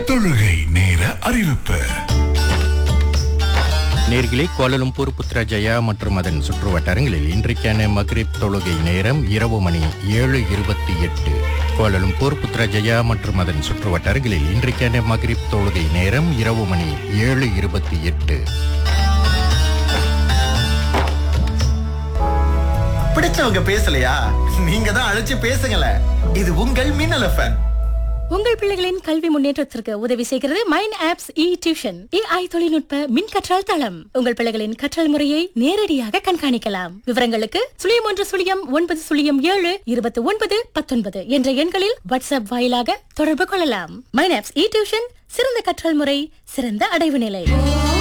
தொழுகை நேர அறிவிப்பு நேர்களே கோலலும்பூர் புத்ராஜயா மற்றும் அதன் சுற்று வட்டாரங்களில் இன்றைக்கான மக்ரிப் தொழுகை நேரம் இரவு மணி ஏழு இருபத்தி எட்டு கோலலும்பூர் புத்ராஜயா மற்றும் அதன் சுற்று வட்டாரங்களில் இன்றைக்கான மக்ரிப் தொழுகை நேரம் இரவு மணி ஏழு இருபத்தி எட்டு பிடிச்சவங்க பேசலையா நீங்க தான் அழைச்சு பேசுங்களேன் இது உங்கள் மின்னல் எஃப்எம் உங்கள் பிள்ளைகளின் கல்வி முன்னேற்றத்திற்கு உதவி செய்கிறது mine apps E tuition AI தொழில்நுட்ப மின் கற்றல் தளம் உங்கள் பிள்ளைகளின் கற்றல் முறையை நேரடியாக கண்காணிக்கலாம் விவரங்களுக்கு சுழியம் ஒன்று சுழியம் ஒன்பது சுழியம் ஏழு இருபத்தி ஒன்பது பத்தொன்பது என்ற எண்களில் வாட்ஸ்அப் வாயிலாக தொடர்பு கொள்ளலாம் மைன் ஆப்ஸ் இ டியூஷன் சிறந்த கற்றல் முறை சிறந்த அடைவு நிலை